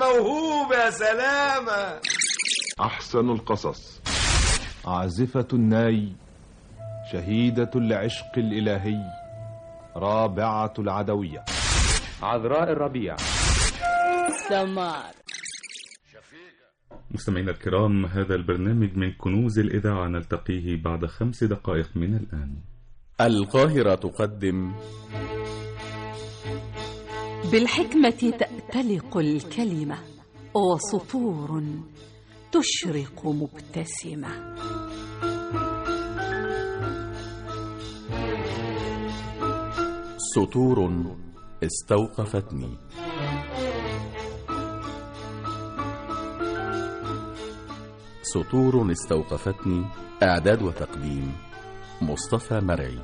موهوب يا سلامة أحسن القصص عازفة الناي شهيدة العشق الإلهي رابعة العدوية عذراء الربيع سمار مستمعينا الكرام هذا البرنامج من كنوز الإذاعة نلتقيه بعد خمس دقائق من الآن القاهرة تقدم بالحكمة تأتلق الكلمة وسطور تشرق مبتسمة سطور استوقفتني سطور استوقفتني إعداد وتقديم مصطفى مرعي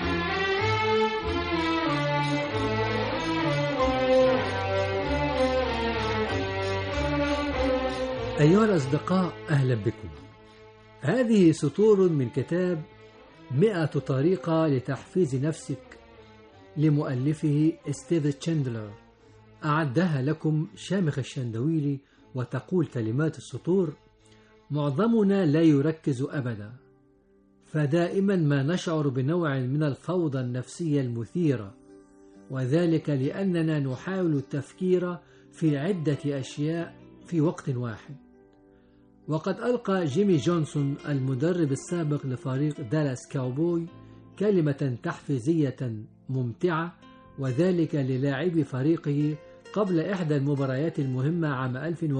أيها الأصدقاء أهلا بكم هذه سطور من كتاب مئة طريقة لتحفيز نفسك لمؤلفه ستيف تشاندلر أعدها لكم شامخ الشندويلي وتقول كلمات السطور معظمنا لا يركز أبدا فدائما ما نشعر بنوع من الفوضى النفسية المثيرة وذلك لأننا نحاول التفكير في عدة أشياء في وقت واحد وقد ألقى جيمي جونسون المدرب السابق لفريق دالاس كاوبوي كلمة تحفيزية ممتعة وذلك للاعبي فريقه قبل إحدى المباريات المهمة عام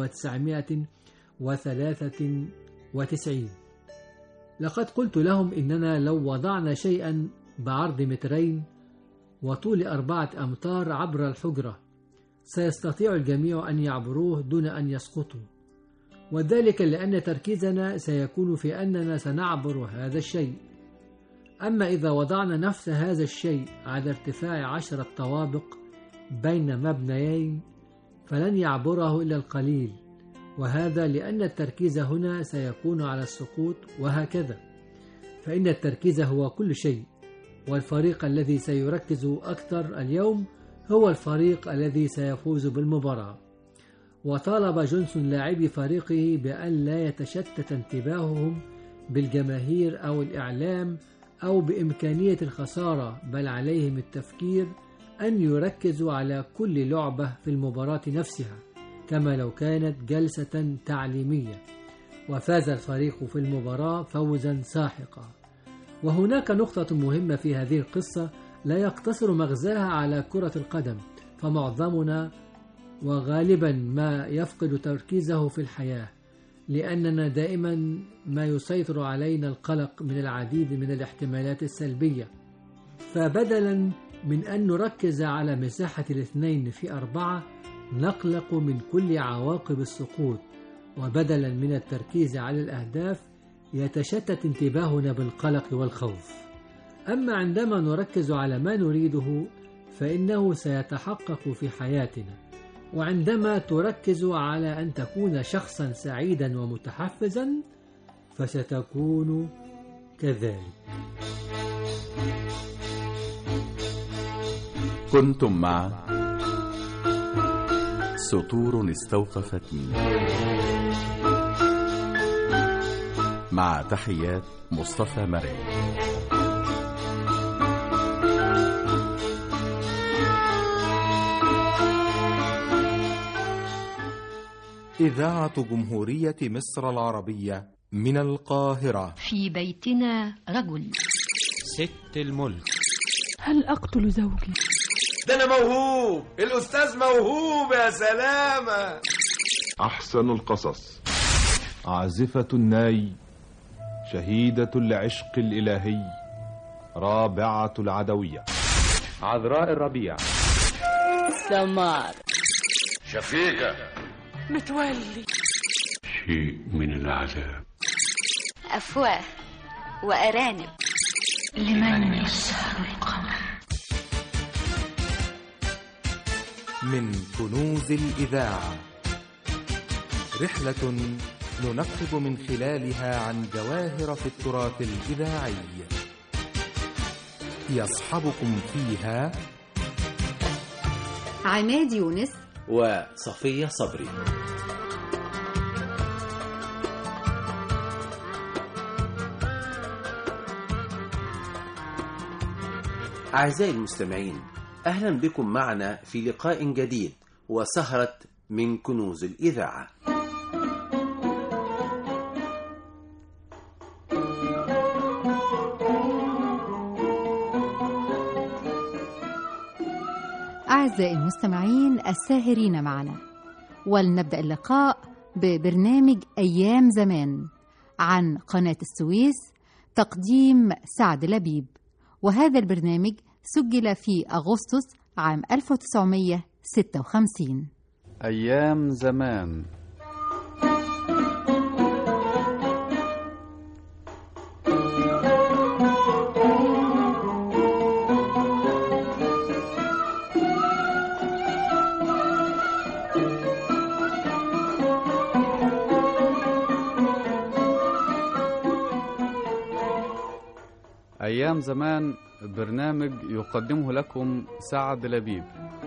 1993 لقد قلت لهم إننا لو وضعنا شيئا بعرض مترين وطول أربعة أمتار عبر الحجرة سيستطيع الجميع أن يعبروه دون أن يسقطوا وذلك لأن تركيزنا سيكون في أننا سنعبر هذا الشيء أما إذا وضعنا نفس هذا الشيء على ارتفاع عشرة طوابق بين مبنيين فلن يعبره إلا القليل وهذا لأن التركيز هنا سيكون على السقوط وهكذا فإن التركيز هو كل شيء والفريق الذي سيركز أكثر اليوم هو الفريق الذي سيفوز بالمباراة وطالب جونسون لاعبي فريقه بأن لا يتشتت انتباههم بالجماهير أو الإعلام أو بإمكانية الخسارة بل عليهم التفكير أن يركزوا على كل لعبة في المباراة نفسها كما لو كانت جلسة تعليمية وفاز الفريق في المباراة فوزا ساحقا وهناك نقطة مهمة في هذه القصة لا يقتصر مغزاها على كرة القدم فمعظمنا وغالبا ما يفقد تركيزه في الحياة لأننا دائما ما يسيطر علينا القلق من العديد من الاحتمالات السلبية فبدلا من أن نركز على مساحة الاثنين في أربعة نقلق من كل عواقب السقوط وبدلا من التركيز على الأهداف يتشتت انتباهنا بالقلق والخوف أما عندما نركز على ما نريده فإنه سيتحقق في حياتنا وعندما تركز على أن تكون شخصا سعيدا ومتحفزا فستكون كذلك كنتم مع سطور استوقفتني مع تحيات مصطفى مرعي إذاعة جمهورية مصر العربية من القاهرة في بيتنا رجل ست الملك هل أقتل زوجي؟ ده أنا موهوب الأستاذ موهوب يا سلامة أحسن القصص عازفة الناي شهيدة العشق الإلهي رابعة العدوية عذراء الربيع سمار شفيقة متولي شيء من العذاب أفواه وأرانب لمن يسهر القمر من كنوز الإذاعة رحلة ننقب من خلالها عن جواهر في التراث الإذاعي يصحبكم فيها عماد يونس وصفية صبري أعزائي المستمعين أهلا بكم معنا في لقاء جديد وسهرة من كنوز الإذاعة أعزائي المستمعين الساهرين معنا ولنبدأ اللقاء ببرنامج أيام زمان عن قناة السويس تقديم سعد لبيب وهذا البرنامج سجل في أغسطس عام 1956 أيام زمان أيام زمان برنامج يقدمه لكم سعد لبيب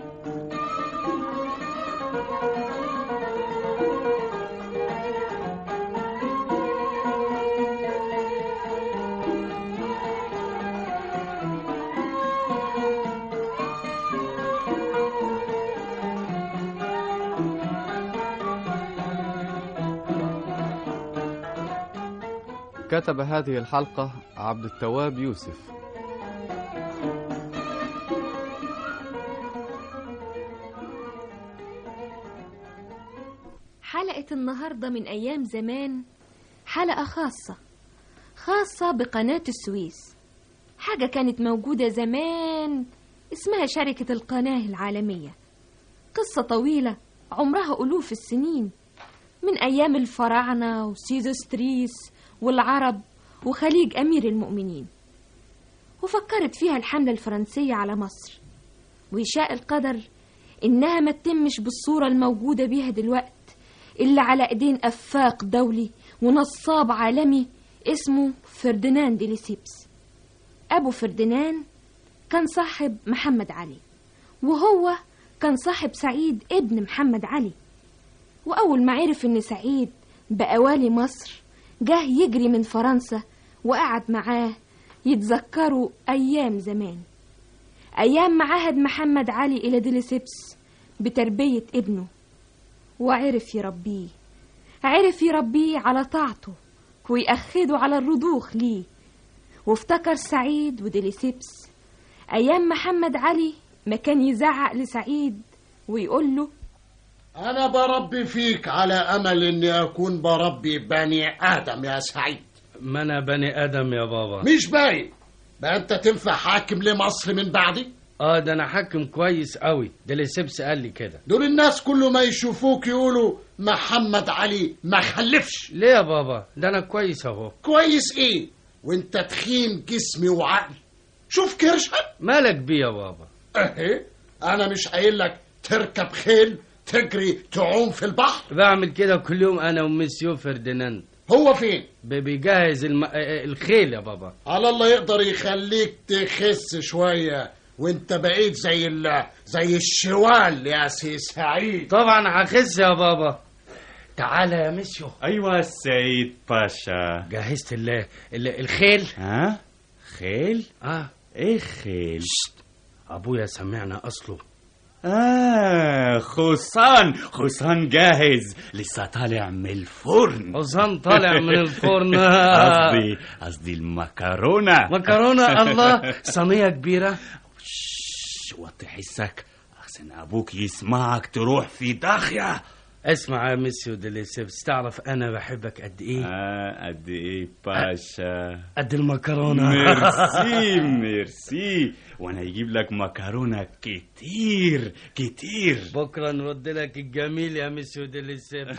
كتب هذه الحلقة عبد التواب يوسف حلقة النهاردة من أيام زمان حلقة خاصة خاصة بقناة السويس حاجة كانت موجودة زمان اسمها شركة القناة العالمية قصة طويلة عمرها ألوف السنين من أيام الفراعنة وسيزوستريس والعرب وخليج أمير المؤمنين وفكرت فيها الحملة الفرنسية على مصر ويشاء القدر إنها ما تتمش بالصورة الموجودة بيها دلوقت إلا على إيدين أفاق دولي ونصاب عالمي اسمه فرديناند ليسيبس أبو فرديناند كان صاحب محمد علي وهو كان صاحب سعيد ابن محمد علي وأول ما عرف إن سعيد بقى والي مصر جه يجري من فرنسا وقعد معاه يتذكروا أيام زمان أيام ما عهد محمد علي إلى ديليسيبس بتربية ابنه وعرف يربيه عرف يربيه على طاعته ويأخده على الرضوخ ليه وافتكر سعيد وديليسيبس أيام محمد علي ما كان يزعق لسعيد ويقول له أنا بربي فيك على أمل إني أكون بربي بني آدم يا سعيد ما أنا بني آدم يا بابا مش باين بقى أنت تنفع حاكم لمصر من بعدي اه ده انا حاكم كويس قوي ده اللي سيبس قال لي كده دول الناس كل ما يشوفوك يقولوا محمد علي ما خلفش ليه يا بابا ده انا كويس اهو كويس ايه وانت تخين جسمي وعقلي شوف كرشك مالك بيه يا بابا اهي انا مش قايل لك تركب خيل تجري تعوم في البحر بعمل كده كل يوم انا ومسيو فرديناند هو فين بيجهز الم... الخيل يا بابا على الله يقدر يخليك تخس شويه وانت بقيت زي ال... زي الشوال يا سي سعيد طبعا هخس يا بابا تعالى يا مسيو ايوه السيد باشا جهزت ال... ال... الخيل ها خيل اه ايه خيل شت. ابويا سمعنا اصله آه خصان خصان جاهز لسه طالع من الفرن خصان طالع من الفرن قصدي قصدي المكرونة مكرونة الله صينية كبيرة وطي حسك أحسن أبوك يسمعك تروح في داخية اسمع يا مسيو ديليسيبس تعرف أنا بحبك قد إيه؟ آه قد إيه باشا قد المكرونة ميرسي ميرسي وانا يجيب لك مكرونه كتير كتير بكره نرد لك الجميل يا مسيو ديليسيبس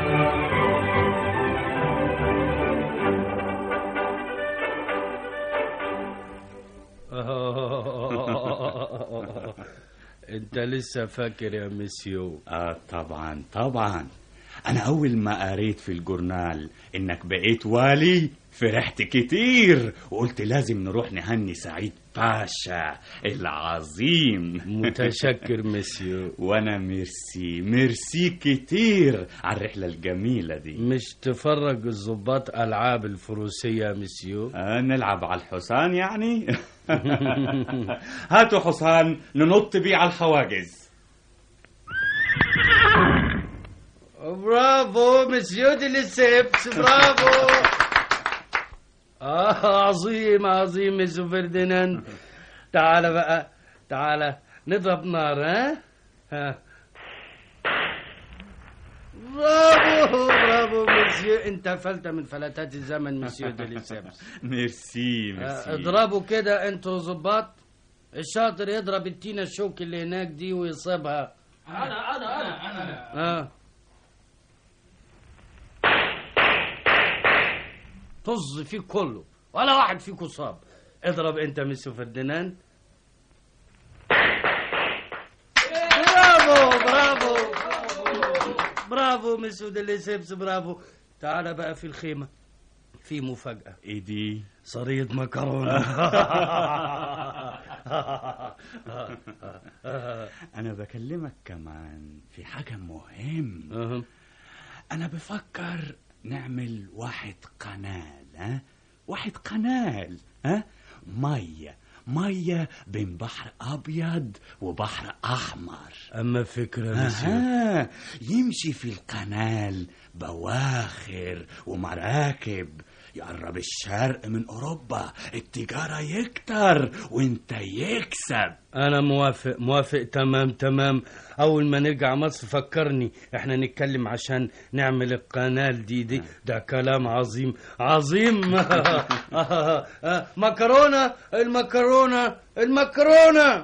انت لسه فاكر يا مسيو اه طبعا طبعا انا اول ما قريت في الجورنال انك بقيت والي فرحت كتير وقلت لازم نروح نهني سعيد باشا العظيم متشكر مسيو وانا ميرسي ميرسي كتير على الرحلة الجميلة دي مش تفرج الضباط ألعاب الفروسية مسيو آه نلعب على الحصان يعني هاتوا حصان ننط بيه على الحواجز برافو مسيو دي ليسيبس برافو آه عظيم عظيم مسيو فرديناند تعال بقى تعال نضرب نار ها ها برافو برافو مسيو انت فلت من فلتات الزمن مسيو دي ليسيبس ميرسي آه، ميرسي اضربوا كده انتوا ظباط الشاطر يضرب التينة الشوك اللي هناك دي ويصيبها انا انا انا انا اه طز فيك كله ولا واحد فيكم صاب اضرب انت ميسو فرديناند برافو برافو برافو ميسو ديليسيبس برافو تعال بقى في الخيمة في مفاجأة ايه دي صريد مكرونة انا بكلمك كمان في حاجة مهم انا بفكر نعمل واحد قنال ها واحد قنال ها مية مية بين بحر ابيض وبحر احمر اما فكرة مسيو آه يمشي في القنال بواخر ومراكب يقرب الشرق من اوروبا التجارة يكتر وانت يكسب انا موافق موافق تمام تمام اول ما نرجع مصر فكرني احنا نتكلم عشان نعمل القنال دي دي ده كلام عظيم عظيم مكرونة المكرونة المكرونة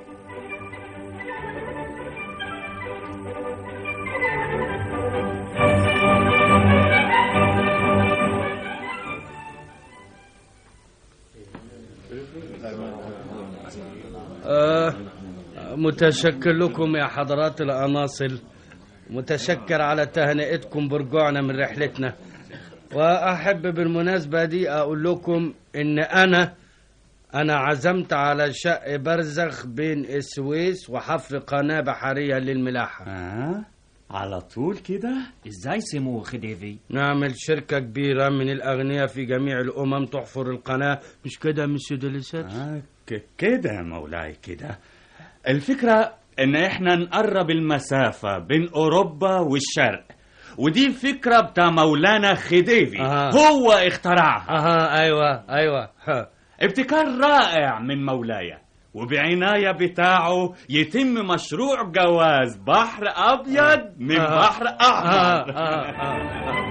آه متشكر لكم يا حضرات الأناصل متشكر على تهنئتكم برجوعنا من رحلتنا وأحب بالمناسبة دي أقول لكم إن أنا أنا عزمت على شق برزخ بين السويس وحفر قناة بحرية للملاحة آه على طول كده ازاي سمو خديفي نعمل شركة كبيرة من الأغنياء في جميع الأمم تحفر القناة مش كده مسيو ديليسيبس آه ك- كده يا مولاي كده الفكرة ان احنا نقرب المسافة بين اوروبا والشرق ودي الفكرة بتاع مولانا خديفي آه. هو اخترعها أها أيوة أيوة ها. ابتكار رائع من مولاي وبعناية بتاعه يتم مشروع جواز بحر أبيض من آه. بحر آه أحمر آه آه.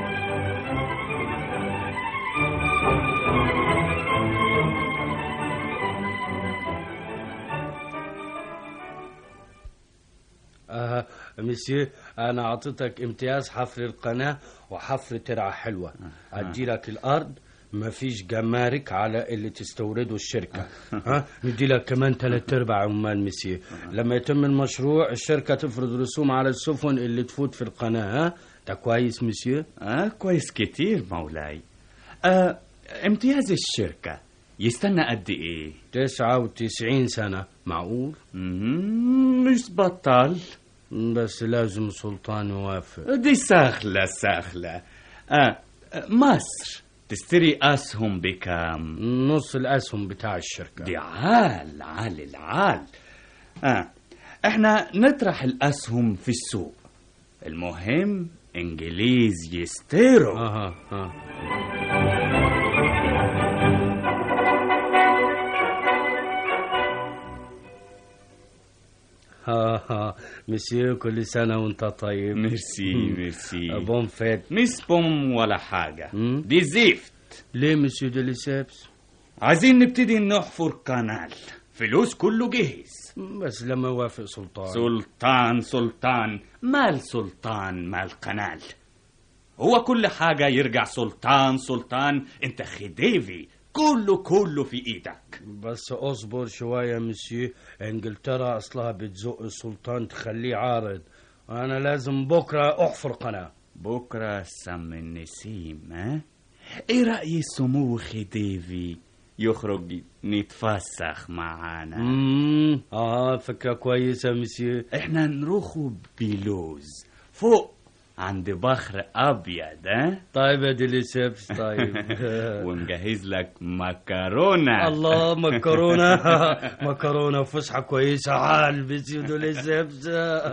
آه مسيو انا اعطيتك امتياز حفر القناه وحفر ترعه حلوه ادي لك الارض ما فيش جمارك على اللي تستورده الشركة ها ندي لك كمان ثلاث ارباع عمال مسيو لما يتم المشروع الشركة تفرض رسوم على السفن اللي تفوت في القناة ها ده كويس مسيو آه كويس كتير مولاي آه امتياز الشركة يستنى قد ايه تسعة وتسعين سنة معقول مم، مش بطل بس لازم سلطان يوافق دي سهلة سهلة آه مصر تشتري أسهم بكام نص الأسهم بتاع الشركة دي عال عال العال آه. احنا نطرح الأسهم في السوق المهم إنجليز يستيروا اها ها ها ها مسيو كل سنة وانت طيب ميرسي ميرسي بون فيت مش بوم ولا حاجة مم. دي زفت ليه مسيو ديليسيبس عايزين نبتدي نحفر قنال فلوس كله جهز بس لما يوافق سلطان سلطان سلطان مال سلطان مال قنال هو كل حاجة يرجع سلطان سلطان انت خديفي كله كله في ايدك بس اصبر شوية مسيو انجلترا اصلها بتزق السلطان تخليه عارض وانا لازم بكرة احفر قناة بكرة سم النسيم ها ايه رأي سمو خديفي يخرج نتفسخ معانا امم اه فكرة كويسة مسيو احنا نروحوا بلوز فوق عند بحر ابيض ها طيب يا ديليسيبس طيب ونجهز لك مكرونه الله مكرونة مكرونة وفسحة كويسة عال مسيو ديليسيبس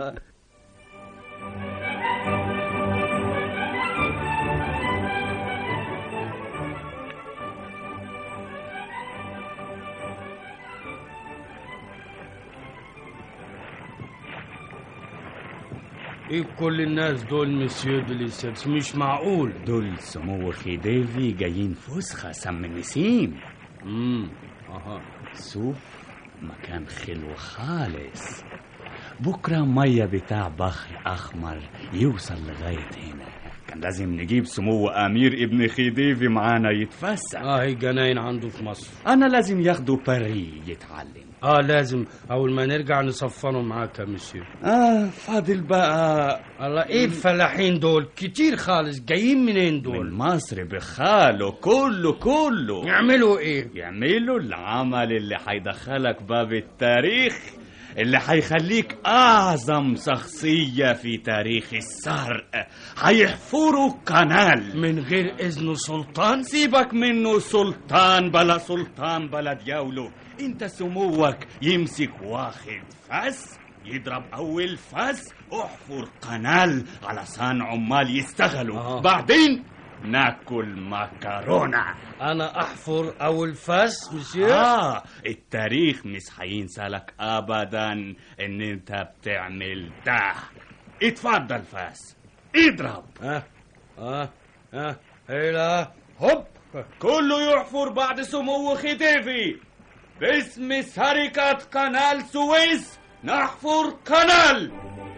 ايه كل الناس دول مسيو ديليسيبس مش معقول دول سمو خديفي جايين فسخة سم النسيم امم اها شوف مكان خلو خالص بكرة مية بتاع بحر أحمر يوصل لغاية هنا كان لازم نجيب سمو أمير ابن خديفي معانا يتفسح اه هي جناين عنده في مصر أنا لازم ياخده باري يتعلم اه لازم اول ما نرجع نصفره معاك يا مسيو آه فاضل بقى الله ايه الفلاحين دول كتير خالص جايين منين دول من مصر بخاله كله كله يعملوا ايه يعملوا العمل اللي هيدخلك باب التاريخ اللي هيخليك أعظم شخصية في تاريخ السرق هيحفروا قنال من غير إذن سلطان سيبك منه سلطان بلا سلطان بلا دياوله انت سموك يمسك واخد فس يضرب اول فس احفر قنال علشان عمال يستغلوا آه. بعدين ناكل مكرونه انا احفر اول فاس مسيو اه التاريخ مش هينسى لك ابدا ان انت بتعمل ده اتفضل فاس اضرب اه اه اه هيلا هوب كله يحفر بعد سمو خديفي باسم شركة قناة سويس نحفر قنال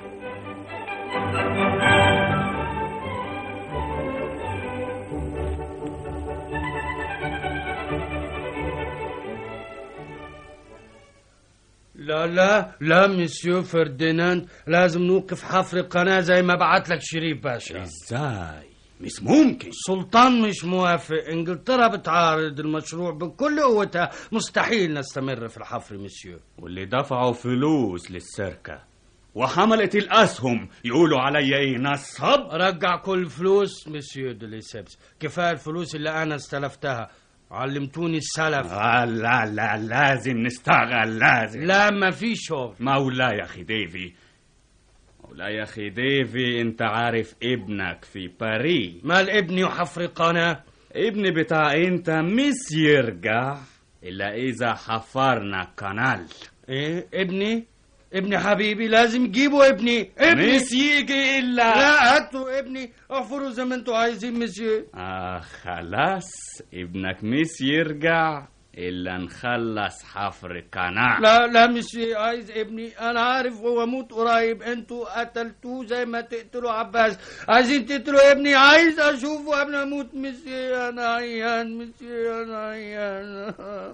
لا لا لا مسيو فرديناند لازم نوقف حفر القناة زي ما بعت لك شريف باشا ازاي مش ممكن سلطان مش موافق انجلترا بتعارض المشروع بكل قوتها مستحيل نستمر في الحفر مسيو واللي دفعوا فلوس للسركة وحملت الأسهم يقولوا عليا إيه نصب رجع كل فلوس مسيو ديليسيبس كفاية الفلوس اللي أنا استلفتها علمتوني السلف آه لا لا لازم نشتغل لازم لا ما في شغل مولاي يا أخي ديفي مولاي يا أخي ديفي أنت عارف ابنك في باريس مال ابني وحفر قناة ابن بتاع أنت مش يرجع إلا إذا حفرنا قنال إيه ابني ابني حبيبي لازم جيبوا ابني ابني مش يجي إلا لا هاتوا ابني احفروا زي ما انتوا عايزين مسيو آه خلاص ابنك مش يرجع إلا نخلص حفر قناع لا لا مش عايز ابني انا عارف هو موت قريب انتوا قتلتوه زي ما تقتلوا عباس عايزين تقتلوا ابني عايز اشوفه قبل ما اموت ميسي انا عيان ميسي انا عيان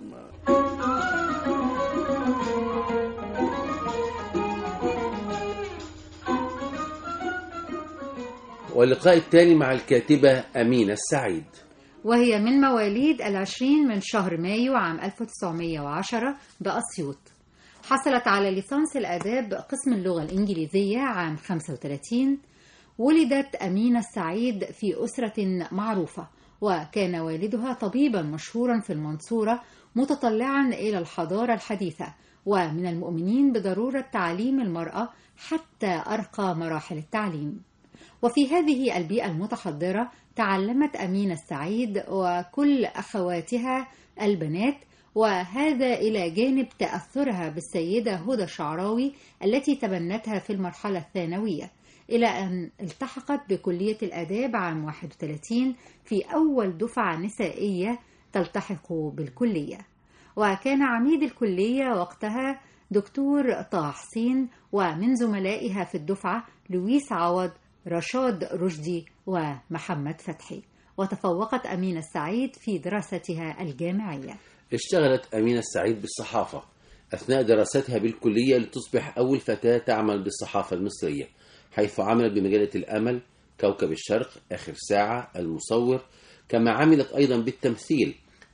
واللقاء التالي مع الكاتبة أمينة السعيد وهي من مواليد العشرين من شهر مايو عام 1910 بأسيوط حصلت على ليسانس الآداب قسم اللغة الإنجليزية عام 35 ولدت أمينة السعيد في أسرة معروفة وكان والدها طبيبا مشهورا في المنصورة متطلعا إلى الحضارة الحديثة ومن المؤمنين بضرورة تعليم المرأة حتى أرقى مراحل التعليم وفي هذه البيئة المتحضرة تعلمت أمينة السعيد وكل أخواتها البنات وهذا إلى جانب تأثرها بالسيدة هدى شعراوي التي تبنتها في المرحلة الثانوية إلى أن التحقت بكلية الآداب عام 31 في أول دفعة نسائية تلتحق بالكلية وكان عميد الكلية وقتها دكتور طه حسين ومن زملائها في الدفعة لويس عوض رشاد رشدي ومحمد فتحي وتفوقت أمينة السعيد في دراستها الجامعية اشتغلت أمينة السعيد بالصحافة أثناء دراستها بالكلية لتصبح أول فتاة تعمل بالصحافة المصرية حيث عملت بمجلة الأمل كوكب الشرق آخر ساعة المصور كما عملت أيضا بالتمثيل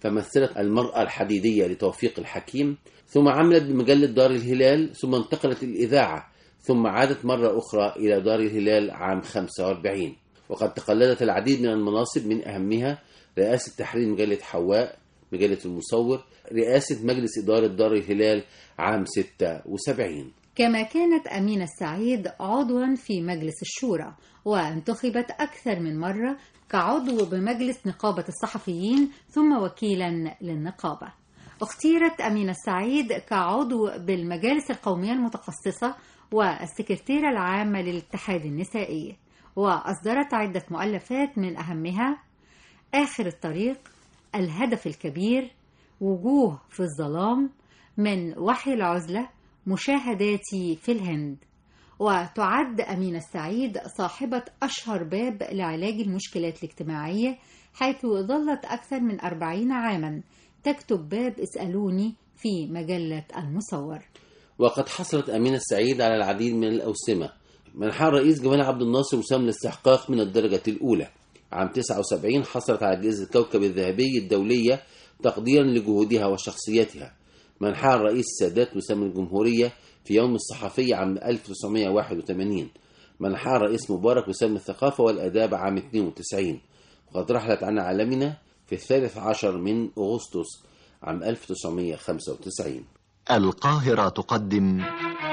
فمثلت المرأة الحديدية لتوفيق الحكيم ثم عملت بمجلة دار الهلال ثم انتقلت الإذاعة ثم عادت مرة أخرى إلى دار الهلال عام 45 وقد تقلدت العديد من المناصب من أهمها رئاسة تحرير مجلة حواء مجلة المصور رئاسة مجلس إدارة دار الهلال عام 76 كما كانت أمينة السعيد عضوا في مجلس الشورى وانتخبت أكثر من مرة كعضو بمجلس نقابة الصحفيين ثم وكيلا للنقابة اختيرت أمينة السعيد كعضو بالمجالس القومية المتخصصة والسكرتيرة العامة للاتحاد النسائي وأصدرت عدة مؤلفات من أهمها آخر الطريق الهدف الكبير وجوه في الظلام من وحي العزلة مشاهداتي في الهند وتعد أمينة السعيد صاحبة أشهر باب لعلاج المشكلات الاجتماعية حيث ظلت أكثر من أربعين عاما تكتب باب اسألوني في مجلة المصور وقد حصلت أمينة السعيد على العديد من الأوسمة منحها الرئيس جمال عبد الناصر وسام الاستحقاق من الدرجة الأولى عام 79 حصلت على جائزة الكوكب الذهبي الدولية تقديرا لجهودها وشخصيتها منحها الرئيس السادات وسام الجمهورية في يوم الصحفي عام 1981 منحها الرئيس مبارك وسام الثقافة والآداب عام 92 وقد رحلت عن عالمنا في الثالث عشر من أغسطس عام 1995 القاهرة تقدم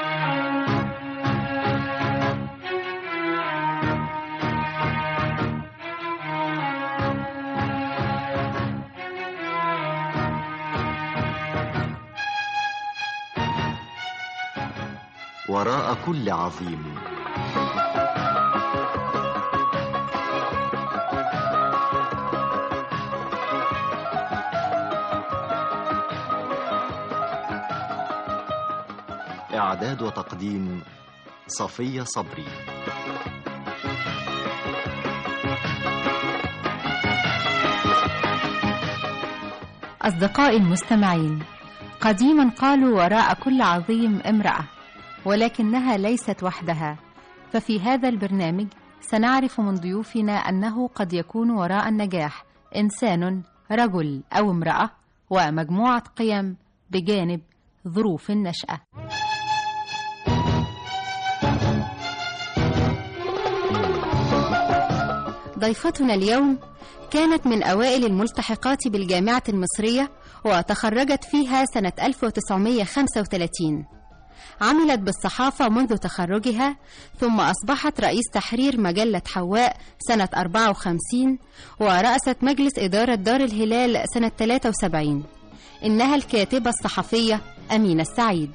وراء كل عظيم إعداد وتقديم صفية صبري أصدقائي المستمعين قديما قالوا وراء كل عظيم امرأة ولكنها ليست وحدها ففي هذا البرنامج سنعرف من ضيوفنا أنه قد يكون وراء النجاح إنسان رجل أو امرأة ومجموعة قيم بجانب ظروف النشأة ضيفتنا اليوم كانت من أوائل الملتحقات بالجامعة المصرية وتخرجت فيها سنة 1935 عملت بالصحافة منذ تخرجها ثم أصبحت رئيس تحرير مجلة حواء سنة 54 ورأست مجلس إدارة دار الهلال سنة 73 إنها الكاتبة الصحفية أمينة السعيد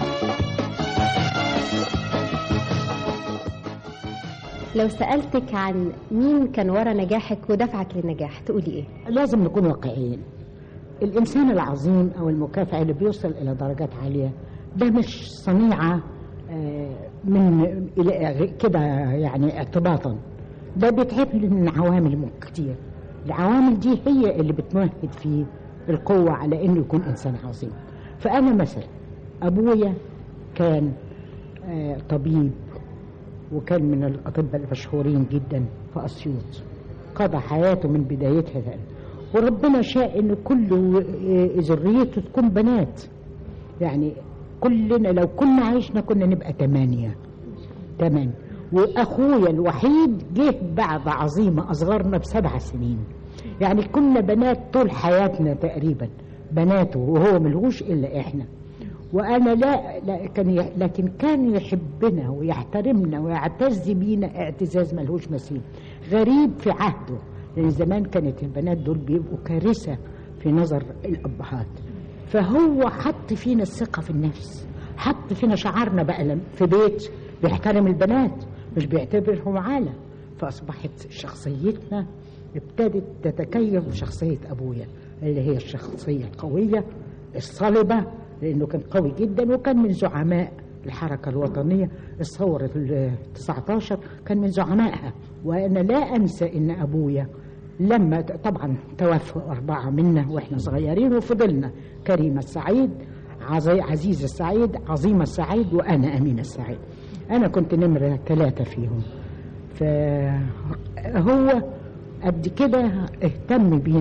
لو سألتك عن مين كان ورا نجاحك ودفعك للنجاح تقولي ايه؟ لازم نكون واقعيين الإنسان العظيم أو المكافح اللي بيوصل إلى درجات عالية ده مش صنيعة من إلى كده يعني اعتباطا ده بيتعمل من عوامل كتير العوامل دي هي اللي بتمهد فيه القوة على إنه يكون إنسان عظيم فأنا مثلا أبويا كان طبيب وكان من الأطباء المشهورين جدا في أسيوط قضى حياته من بدايتها ذلك وربنا شاء إن كل ذريته تكون بنات يعني كلنا لو كنا عايشنا كنا نبقى ثمانية ثمانية وأخويا الوحيد جه بعد عظيمة أصغرنا بسبع سنين يعني كنا بنات طول حياتنا تقريبا بناته وهو ملهوش إلا إحنا وأنا لا, لا كان لكن كان يحبنا ويحترمنا ويعتز بينا اعتزاز ملهوش مثيل غريب في عهده لأن زمان كانت البنات دول بيبقوا كارثة في نظر الأبهات فهو حط فينا الثقة في النفس حط فينا شعارنا بقى في بيت بيحترم البنات مش بيعتبرهم عالة فأصبحت شخصيتنا ابتدت تتكيف بشخصية أبويا اللي هي الشخصية القوية الصلبة لأنه كان قوي جدا وكان من زعماء الحركة الوطنية الثورة ال 19 كان من زعمائها وأنا لا أنسى إن أبويا لما طبعا توفوا أربعة منا وإحنا صغيرين وفضلنا كريمة السعيد عزيزة السعيد عظيمة السعيد وأنا أمينة السعيد أنا كنت نمرة ثلاثة فيهم فهو قد كده اهتم بينا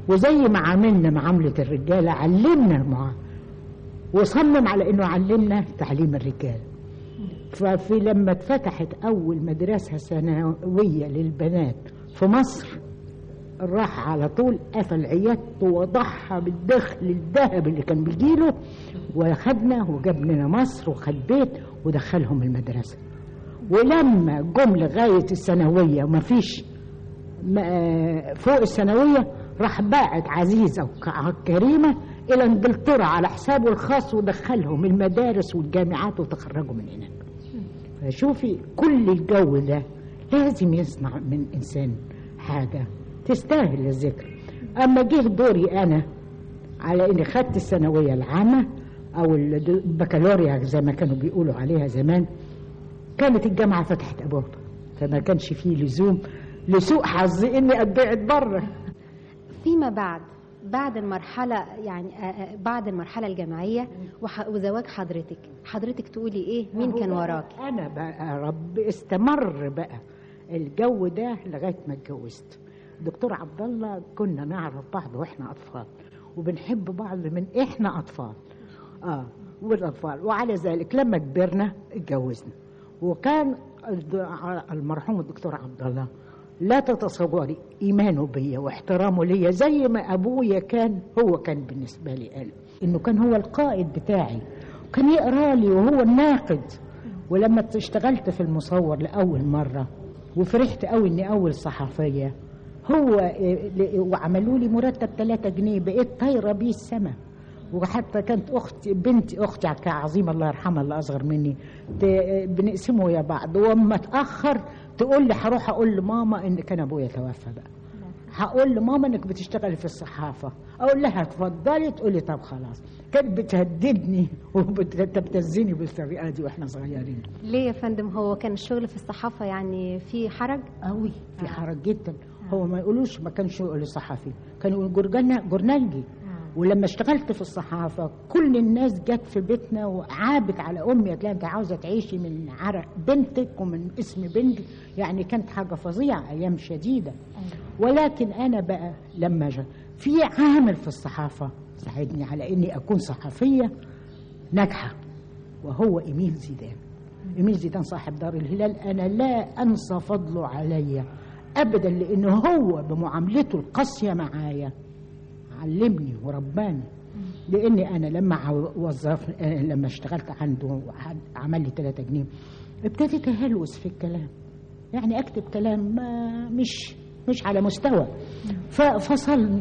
وزي ما عاملنا معاملة الرجالة علمنا المعاملة وصمم على انه علمنا تعليم الرجال ففي لما اتفتحت اول مدرسة ثانوية للبنات في مصر راح على طول قفل عيادته وضحى بالدخل الذهب اللي كان بيجيله وخدنا وجابنا مصر وخد بيت ودخلهم المدرسة ولما جم لغاية الثانوية وما فيش ما- فوق الثانوية راح باعت عزيزة وكريمة إلى إنجلترا على حسابه الخاص ودخلهم المدارس والجامعات وتخرجوا من هناك فشوفي كل الجو ده لازم يصنع من إنسان حاجة تستاهل الذكر أما جه دوري أنا على إني خدت الثانوية العامة أو البكالوريا زي ما كانوا بيقولوا عليها زمان كانت الجامعة فتحت أبوابها فما كانش فيه لزوم لسوء حظي إني أتبعت بره فيما بعد بعد المرحلة يعني آه، آه، بعد المرحلة الجامعية وح- وزواج حضرتك حضرتك تقولي ايه مين كان هو وراك أنا بقى رب استمر بقى الجو ده لغاية ما اتجوزت دكتور عبد الله كنا نعرف بعض واحنا أطفال وبنحب بعض من احنا أطفال اه والأطفال وعلى ذلك لما كبرنا اتجوزنا وكان الد- المرحوم الدكتور عبد الله لا تتصوري إيمانه بيا واحترامه ليا زي ما أبويا كان هو كان بالنسبة لي أنا إنه كان هو القائد بتاعي كان يقرا لي وهو الناقد ولما اشتغلت في المصور لأول مرة وفرحت قوي إني أول صحفية هو إيه، ل- وعملوا لي مرتب 3 جنيه بقيت طايرة بيه السما وحتى كانت اختي بنتي اختي كعظيمه الله يرحمها اللي اصغر مني ت- بنقسمه يا بعض واما اتاخر تقول لي هروح اقول لماما ان كان ابويا توفى بقى هقول لماما انك بتشتغلي في الصحافه اقول لها اتفضلي تقول لي طب خلاص كانت بتهددني وبتبتزني بالطريقه دي واحنا صغيرين ليه يا فندم هو كان الشغل في الصحافة يعني في حرج قوي في حرج جدا هو ما يقولوش ما كانش يقولوا صحفي كانوا يقولوا جورجنا جورنالجي ولما اشتغلت في الصحافة كل الناس جت في بيتنا وعابت على أمي قالت لها أنت عاوزة تعيشي من عرق بنتك ومن اسم بنتك يعني كانت حاجة فظيعة أيام شديدة ولكن أنا بقى لما جا في عامل في الصحافة ساعدني على إني أكون صحفية ناجحة وهو إيميل زيدان إيميل زيدان صاحب دار الهلال أنا لا أنسى فضله عليا أبدا لأنه هو بمعاملته القاسية معايا علمني ورباني لاني انا لما عو- وظف آه، لما اشتغلت عنده وحد- عمل لي 3 جنيه ابتديت اهلوس في الكلام يعني اكتب كلام ما مش مش على مستوى ففصلني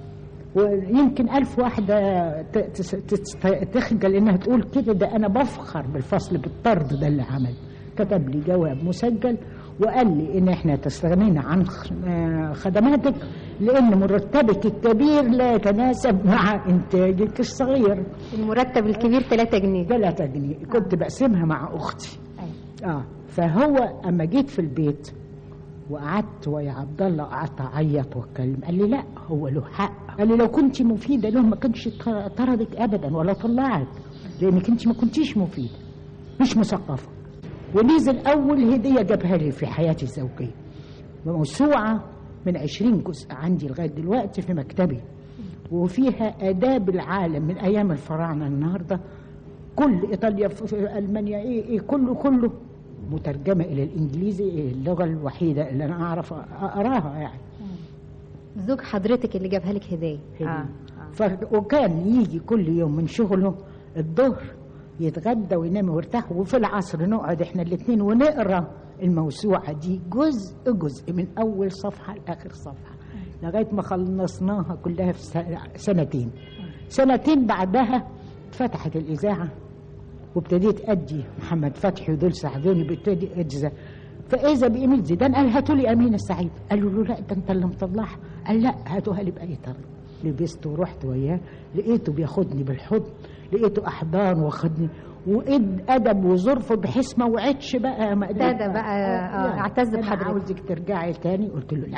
ويمكن ألف واحدة ت- تس- تست- تخجل إنها تقول كده ده أنا بفخر بالفصل بالطرد ده اللي عمل كتب لي جواب مسجل وقال لي إن إحنا تستغنينا عن خ- آه، خدماتك لأن مرتبك الكبير لا يتناسب مع إنتاجك الصغير المرتب الكبير 3 جنيه 3 جنيه كنت بقسمها مع أختي اه فهو اما جيت في البيت وقعدت ويا عبد الله قعدت اعيط واتكلم قال لي لا هو له حق قال لي لو كنت مفيده له ما كانش طر- طردك ابدا ولا طلعك لانك انت ما كنتيش مفيده مش مثقفه ونزل اول هديه جابها لي في حياتي الزوجيه موسوعه من عشرين جزء عندي لغايه دلوقتي في مكتبي وفيها اداب العالم من ايام الفراعنه النهارده كل ايطاليا في في المانيا ايه ايه كله كله مترجمه الى الانجليزي إيه اللغه الوحيده اللي انا اعرف اقراها يعني زوج حضرتك اللي جابها لك هدية آه. ف... وكان يجي كل يوم من شغله الظهر يتغدى وينام ويرتاح وفي العصر نقعد احنا الاثنين ونقرا الموسوعه دي جزء جزء من اول صفحه لاخر صفحه لغايه ما خلصناها كلها في س- سنتين سنتين بعدها فتحت الاذاعه وابتديت ادي محمد فتحي ودول ساعدوني بابتدي اجزاء فاذا بايميل زيدان قال هاتوا لي امين السعيد قالوا له لا ده انت اللي مطلعها قال لا هاتوها لي باي طريقه لبست ورحت وياه لقيته بياخدني بالحضن لقيته احضان واخدني وايد ادب وظرف بحيث ما وعدش بقى ما قدرت- ابتدى بقى، آه، يعني اعتز أنا بحضرتك. عاوزك ترجعي تاني قلت له لا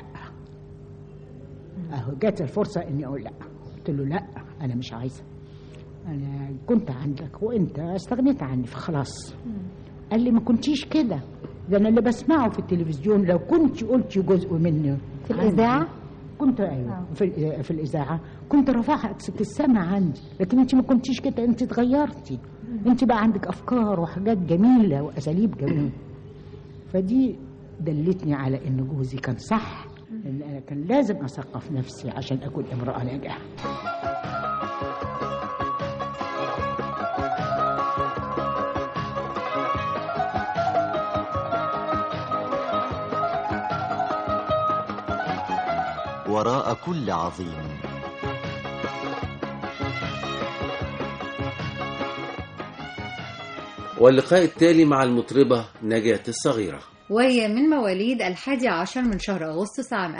اهو جات الفرصه اني اقول لا قلت له لا انا مش عايزه انا كنت عندك وانت استغنيت عني فخلاص قال لي ما كنتيش كده ده انا اللي بسمعه في التلفزيون لو كنت قلتي جزء منه في الإذاعة؟ كنت ايوه في, في الاذاعه كنت رافعها في السمع عندي لكن انت ما كنتيش كده انت اتغيرتي انت بقى عندك افكار وحاجات جميله واساليب جميله فدي دلتني على ان جوزي كان صح ان انا كان لازم اثقف نفسي عشان اكون امراه ناجحه وراء كل عظيم واللقاء التالي مع المطربة نجاة الصغيرة وهي من مواليد الحادي عشر من شهر أغسطس عام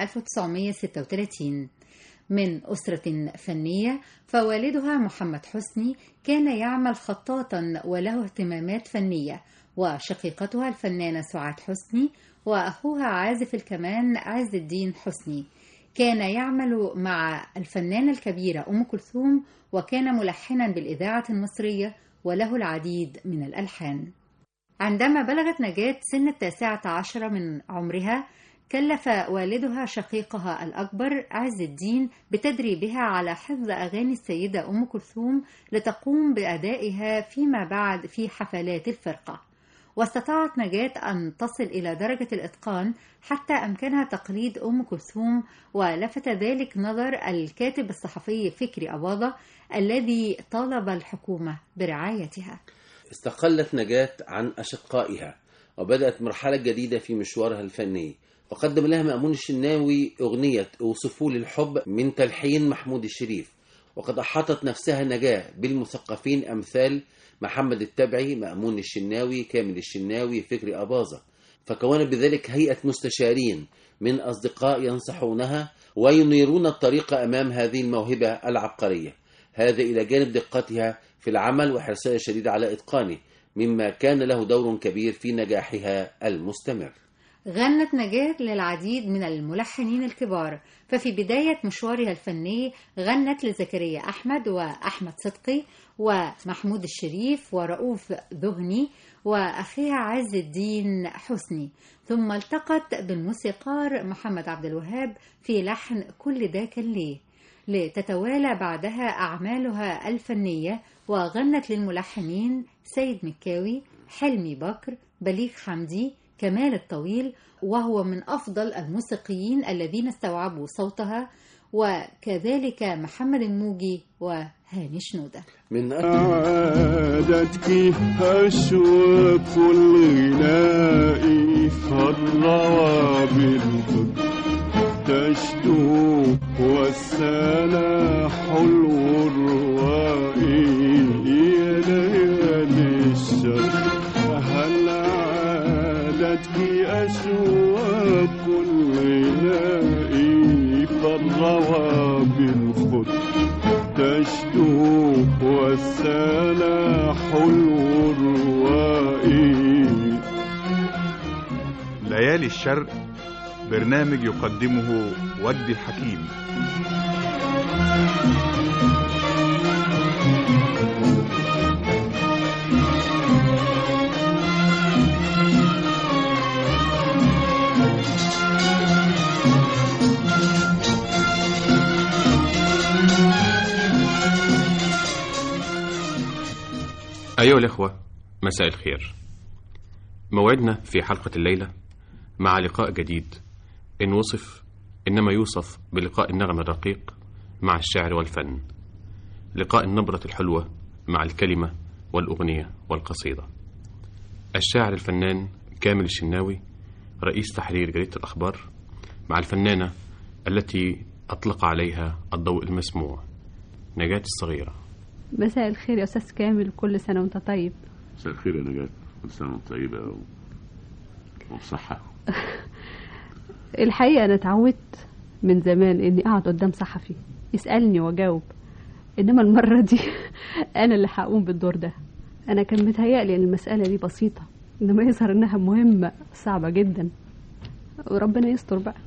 1936 من أسرة فنية فوالدها محمد حسني كان يعمل خطاطا وله اهتمامات فنية وشقيقتها الفنانة سعاد حسني وأخوها عازف الكمان عز الدين حسني كان يعمل مع الفنانة الكبيرة أم كلثوم وكان ملحنا بالإذاعة المصرية وله العديد من الألحان عندما بلغت نجاة سن التاسعة عشر من عمرها كلف والدها شقيقها الأكبر عز الدين بتدريبها على حفظ أغاني السيدة أم كلثوم لتقوم بأدائها فيما بعد في حفلات الفرقة واستطاعت نجاة أن تصل إلى درجة الإتقان حتى أمكنها تقليد أم كلثوم ولفت ذلك نظر الكاتب الصحفي فكري أباضة الذي طالب الحكومة برعايتها استقلت نجاة عن أشقائها وبدأت مرحلة جديدة في مشوارها الفني وقدم لها مأمون الشناوي أغنية أوصفوا لي الحب من تلحين محمود الشريف وقد أحاطت نفسها نجاة بالمثقفين أمثال محمد التبعي مأمون الشناوي كامل الشناوي فكري أباظة فكونت بذلك هيئة مستشارين من أصدقاء ينصحونها وينيرون الطريق أمام هذه الموهبة العبقرية هذا إلى جانب دقتها في العمل وحرصها الشديد على إتقانه مما كان له دور كبير في نجاحها المستمر غنت نجاة للعديد من الملحنين الكبار ففي بداية مشوارها الفني غنت لزكريا أحمد وأحمد صدقي ومحمود الشريف ورؤوف ذهني وأخيها عز الدين حسني ثم التقت بالموسيقار محمد عبد الوهاب في لحن كل ده كان ليه لتتوالى بعدها أعمالها الفنية وغنت للملحنين سيد مكاوي حلمي بكر بليغ حمدي كمال الطويل وهو من أفضل الموسيقيين الذين استوعبوا صوتها وكذلك محمد الموجي وهاني شنودة من عادتك أشوق الغناء فالروى بالحب تشدو والسنا حلو الروائي يا ليالي الشر هل عادتك أشواق الغناء فالروى بالخد تشدو والسنا حلو الروائي ليالي الشرق برنامج يقدمه وجدي حكيم أيها الإخوة مساء الخير موعدنا في حلقة الليلة مع لقاء جديد إن وصف إنما يوصف بلقاء النغم الرقيق مع الشعر والفن لقاء النبرة الحلوة مع الكلمة والأغنية والقصيدة الشاعر الفنان كامل الشناوي رئيس تحرير جريدة الأخبار مع الفنانة التي أطلق عليها الضوء المسموع نجاة الصغيرة مساء الخير يا أستاذ كامل كل سنة وأنت طيب مساء الخير يا نجاة كل سنة وانت طيبة و... وبصحة الحقيقة أنا اتعودت من زمان إني أقعد قدام صحفي يسألني وأجاوب إنما المرة دي أنا اللي هقوم بالدور ده أنا كان متهيألي إن المسألة دي بسيطة إنما يظهر إنها مهمة صعبة جدا وربنا يستر بقى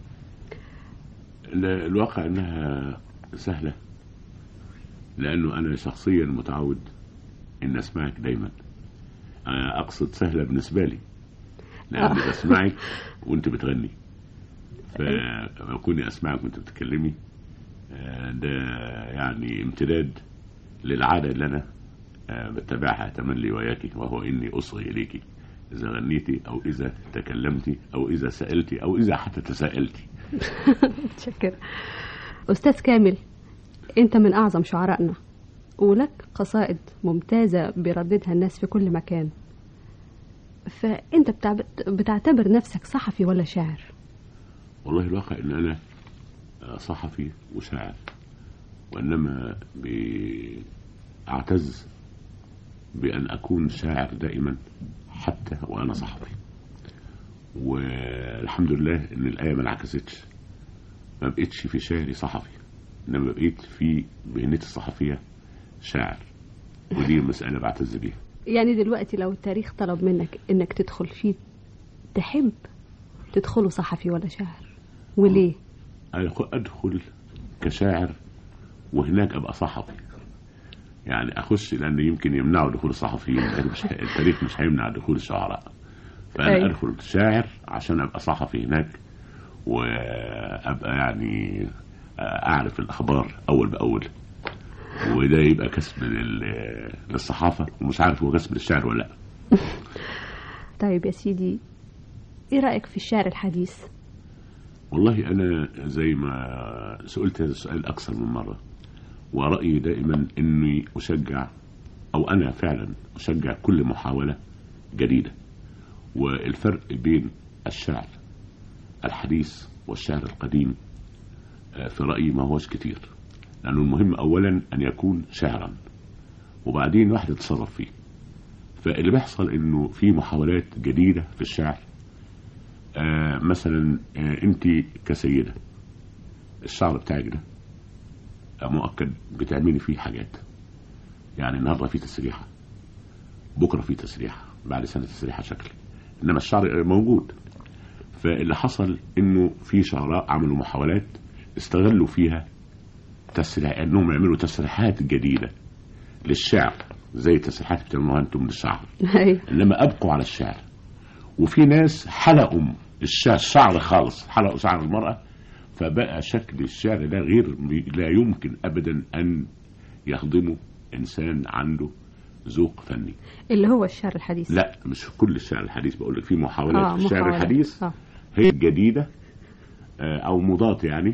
لا الواقع انها سهلة لانه انا شخصيا متعود ان اسمعك دايما أنا اقصد سهلة بالنسبة لي لاني آه. بسمعك وانت بتغني فكوني اسمعك وانت بتتكلمي آه، ده يعني امتداد للعاده اللي انا آه، بتبعها تملي وياك وهو اني اصغي اليك اذا غنيتي او اذا تكلمتي او اذا سالتي او اذا حتى تساءلتي متشكرة أستاذ كامل أنت من أعظم شعرائنا ولك قصائد ممتازة بيرددها الناس في كل مكان فأنت بتعب- بتعتبر نفسك صحفي ولا شاعر والله الواقع ان انا آه، صحفي وشاعر وانما اعتز بان اكون شاعر دائما حتى وانا صحفي والحمد لله ان الايه ما انعكستش ما بقتش في شعري صحفي انما بقيت في مهنتي الصحفيه شاعر ودي مساله بعتز بيها يعني دلوقتي لو التاريخ طلب منك إنك تدخل فيه تحب تدخله صحفي ولا شاعر وليه أدخل- ادخل كشاعر وهناك ابقى صحفي يعني اخش لان يمكن يمنعوا دخول الصحفيين لأن مش ه- التاريخ مش هيمنع دخول الشعراء فانا أيوة. ادخل شاعر عشان ابقى صحفي هناك وابقى يعني اعرف الاخبار اول باول وده يبقى كسب لل- للصحافه ومش عارف هو كسب للشعر ولا لا طيب يا سيدي إيه رأيك في الشعر الحديث والله أنا زي ما سئلت هذا السؤال أكثر من مرة ورأيي دائما أني أشجع أو أنا فعلا أشجع كل محاولة جديدة والفرق بين الشعر الحديث والشعر القديم آه، في رأيي ما هوش كتير لأنه المهم أولا أن يكون شعرا وبعدين واحد يتصرف فيه فاللي بيحصل انه في محاولات جديده في الشعر آه مثلا آه انت كسيده الشعر بتاعك ده آه مؤكد بتعملي فيه حاجات يعني النهارده في تسريحه بكره في تسريحه بعد سنه تسريحه شكل انما الشعر موجود فاللي حصل انه في شعراء عملوا محاولات استغلوا فيها تسريح انهم يعملوا تسريحات جديده للشعر زي التسريحات اللي بتعملوها انتم للشعر أيوة. انما ابقوا على الشعر وفي ناس حلقوا الشعر, الشعر خالص حلقوا شعر المرأة فبقى شكل الشعر ده غير لا يمكن ابدا ان يخدمه انسان عنده ذوق فني اللي هو الشعر الحديث لا مش كل الشعر الحديث بقول لك في محاولات آه، في الشعر محاولات. الحديث آه. هي جديدة آه، أو مضاد يعني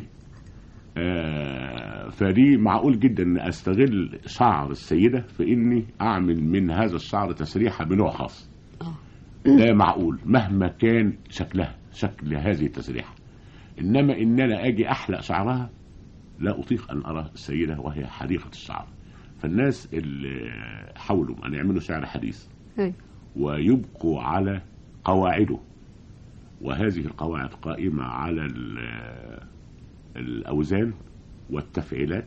آه، فدي معقول جدا أن أستغل شعر السيدة في إني أعمل من هذا الشعر تسريحة بنوع خاص ده معقول مهما كان شكلها شكل هذه التسريحة إنما إن أنا أجي أحلق شعرها لا أطيق أن أرى السيدة وهي حديقة الشعر فالناس اللي حاولوا أن يعملوا شعر حديث أيوة. ويبقوا على قواعده وهذه القواعد قائمة على ال- الأوزان والتفعيلات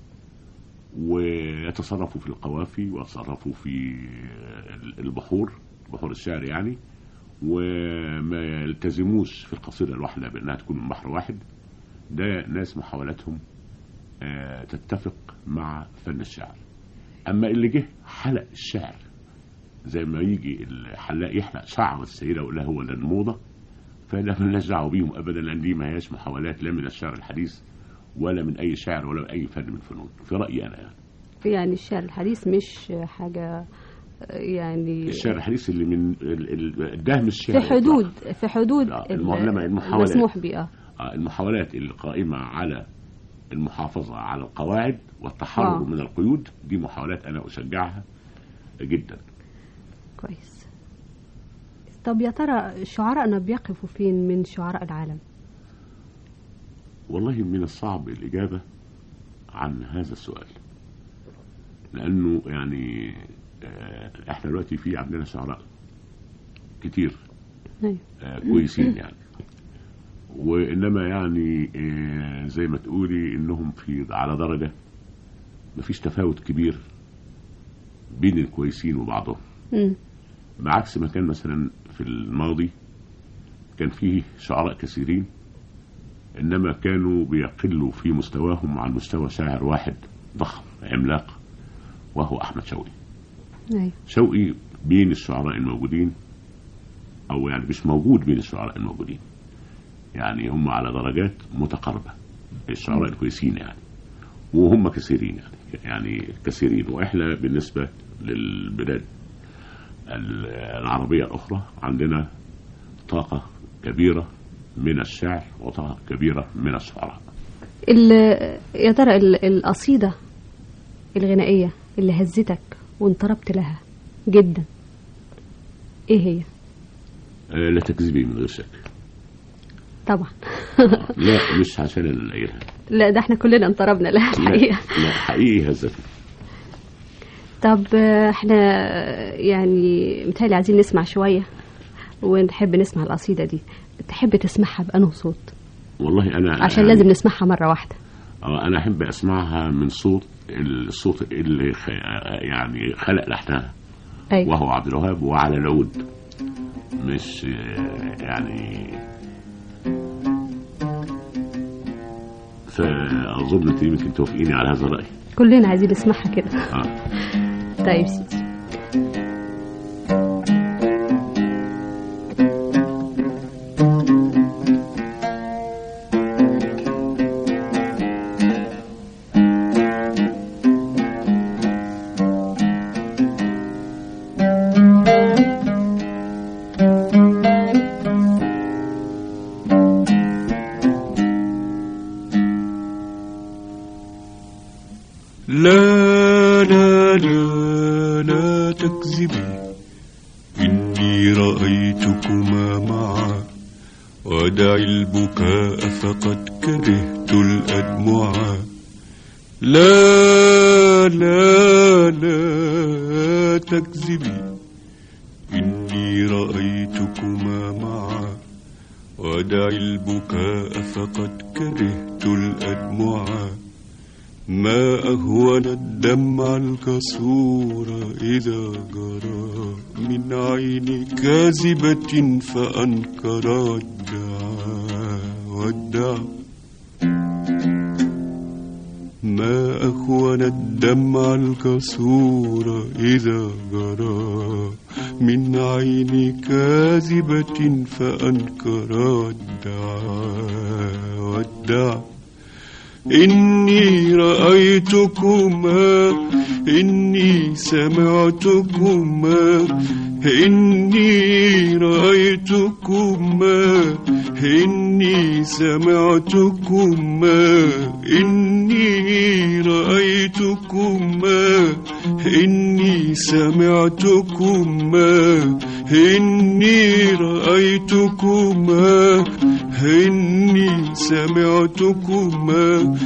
ويتصرفوا في القوافي ويتصرفوا في البحور بحور الشعر يعني وما يلتزموش في القصيدة الواحدة بأنها تكون من بحر واحد ده ناس محاولاتهم آه، تتفق مع فن الشعر أما اللي جه حلق الشعر زي ما يجي الحلاق يحلق شعر السيدة ويقول لها هو ده الموضة فلا مالناش دعوه بيهم ابدا لان دي ما هياش محاولات لا من الشعر الحديث ولا من اي شاعر ولا من اي فن من الفنون في رايي انا يعني يعني الشعر الحديث مش حاجة يعني الشعر الحديث اللي من ال- ال- ده مش شعر في حدود في حدود آه، ال- المعلمة المحاولات المسموح به آه. آه، المحاولات القائمة على المحافظة على القواعد والتحرر آه. من القيود دي محاولات أنا أشجعها جدا كويس طب يا ترى شعراءنا بيقفوا فين من شعراء العالم والله من الصعب الإجابة عن هذا السؤال لأنه يعني آه، إحنا دلوقتي في عندنا شعراء كتير أيوة. آه، كويسين يعني وإنما يعني آه، زي ما تقولي إنهم في على درجة مفيش تفاوت كبير بين الكويسين وبعضهم مم. بعكس ما كان مثلا في الماضي كان فيه شعراء كثيرين انما كانوا بيقلوا في مستواهم عن مستوى شاعر واحد ضخم عملاق وهو احمد شوقي أيوة. شوقي بين الشعراء الموجودين او يعني مش موجود بين الشعراء الموجودين يعني هم على درجات متقاربة الشعراء الكويسين يعني وهم كثيرين يعني يعني كثيرين واحنا بالنسبة للبلاد ال- العربية الأخرى عندنا طاقة كبيرة من الشعر وطاقة كبيرة من الشعراء ال- يا ترى ال- القصيدة الغنائية اللي هزتك وانطربت لها جدا ايه هي آه، لا تكذبي من غير شك طبعا لا مش عشان أنا قايلها لا ده احنا كلنا انطربنا لها لا الحقيقة لا حقيقي هزتني طب آه، احنا يعني متهيألي عايزين نسمع شوية ونحب نسمع القصيدة دي تحب تسمعها بأنه صوت والله أنا عشان يعني- لازم نسمعها مرة واحدة آه، أنا أحب أسمعها من صوت الصوت اللي خ... يعني خلق لحنها أيوة. وهو عبد الوهاب وعلى العود مش آه، يعني فأظن أنت يمكن توافقيني على هذا الرأي كلنا عايزين نسمعها كده آه. طيب سيدي لا لا لا لا تكذبي إني رأيتكما معا ودع البكاء فقد كرهت الأدمعا لا لا لا تكذبي إني رأيتكما معا ودع البكاء فقد كرهت الأدمعا ما أهون الدمع الكسور إذا جرى من عين كاذبة فأنكر الدعاء والدعاء ما أهون الدمع الكسور إذا جرى من عين كاذبة فأنكر الدعاء والدعاء إني رأيتكما إني سمعتكما إني رأيتكما إني سمعتكما إني رأيتكما إني سمعتكما إني رأيتكما إني سمعتكما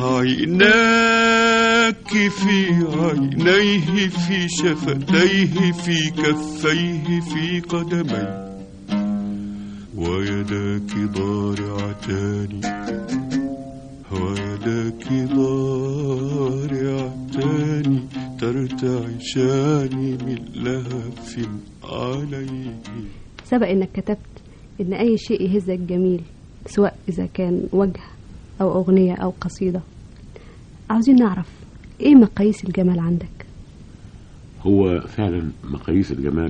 عيناك في عينيه في شفتيه في كفيه في قدميه ويداك ضارعتان ويداك ضارعتان ترتعشان من لهف عليه سبق انك كتبت ان اي شيء يهزك جميل سواء اذا كان وجه او اغنية او قصيدة عاوزين نعرف ايه مقاييس الجمال عندك هو فعلا مقاييس الجمال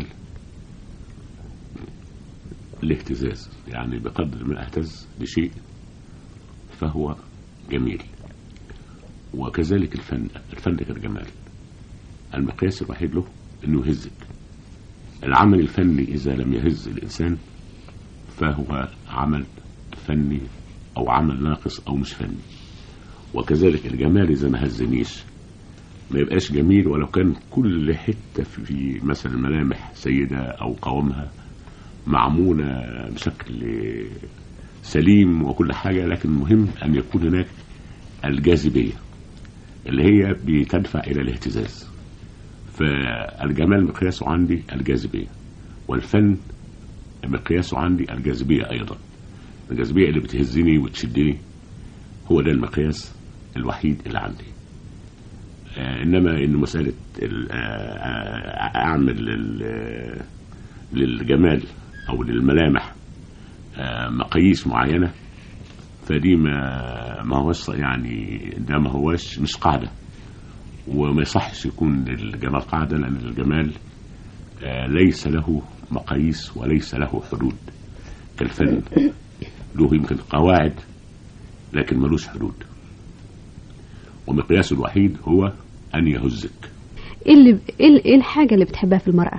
الاهتزاز يعني بقدر ما اهتز لشيء فهو جميل وكذلك الفن الفن غير جمال المقياس الوحيد له انه يهزك العمل الفني اذا لم يهز الانسان فهو عمل فني او عمل ناقص او مش فني وكذلك الجمال اذا ما هزنيش ما يبقاش جميل ولو كان كل حته في مثلا ملامح سيده او قوامها معموله بشكل سليم وكل حاجه لكن المهم ان يكون هناك الجاذبيه اللي هي بتدفع الى الاهتزاز فالجمال مقياسه عندي الجاذبيه والفن مقياسه عندي الجاذبيه ايضا الجاذبيه اللي بتهزني وتشدني هو ده المقياس الوحيد اللي عندي آه انما ان مساله ال- آه، آه، اعمل لل- للجمال او للملامح آه، مقاييس معينه فدي ما ما هوش يعني ده ما هوش مش قاعده وما يصحش يكون الجمال قاعده لان الجمال آه، ليس له مقاييس وليس له حدود كالفن له يمكن قواعد لكن ملوش حدود ومقياسه الوحيد هو أن يهزك ايه اللي ايه ال- إيه الحاجة اللي بتحبها في المرأة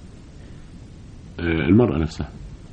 آه، المرأة نفسها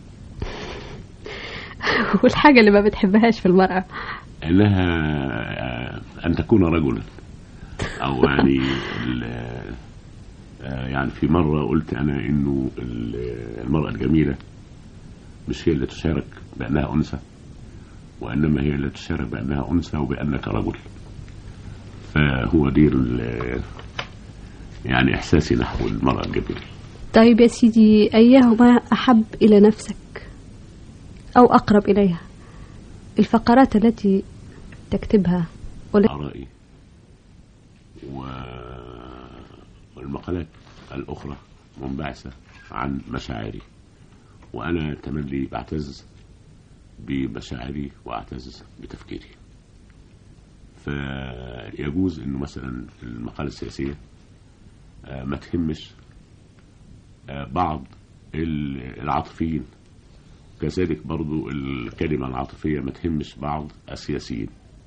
والحاجة اللي ما بتحبهاش في المرأة انها آه، ان تكون رجلا او يعني ال- آه، يعني في مره قلت انا انه ال- المراه الجميله مش هي اللي تشارك بانها انثى وانما هي اللي تشارك بانها انثى وبانك رجل فهو دي ال- يعني احساسي نحو المراه الجميله طيب يا سيدي أيهما أحب إلى نفسك أو أقرب إليها الفقرات التي تكتبها ولا آرائي و- والمقالات الأخرى منبعثة عن مشاعري وأنا تملي بعتز بمشاعري وأعتز بتفكيري فيجوز أنه مثلا المقالة السياسية آه، ما تهمش آه، بعض ال- العاطفيين كذلك برضو الكلمة العاطفية ما تهمش بعض السياسيين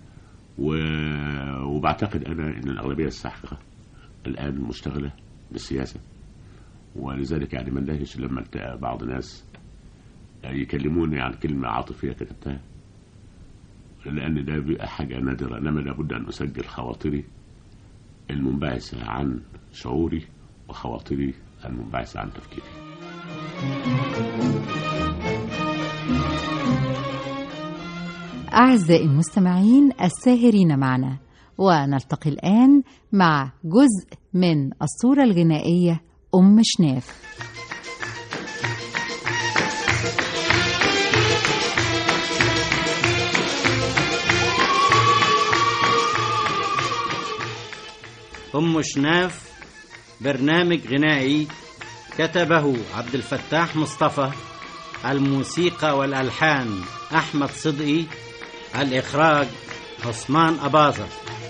و- وبعتقد أنا أن الأغلبية الساحقة الآن مشتغلة بالسياسة ولذلك يعني ما اندهش لما التقى بعض الناس يكلموني عن كلمة عاطفية كتبتها لأن ده بيبقى حاجة نادرة إنما لابد أن أسجل خواطري المنبعثة عن شعوري وخواطري المنبعثة عن تفكيري أعزائي المستمعين الساهرين معنا ونلتقي الآن مع جزء من الصورة الغنائية أم شناف أم شناف برنامج غنائي كتبه عبد الفتاح مصطفى الموسيقى والألحان أحمد صدقي الإخراج عثمان أباظة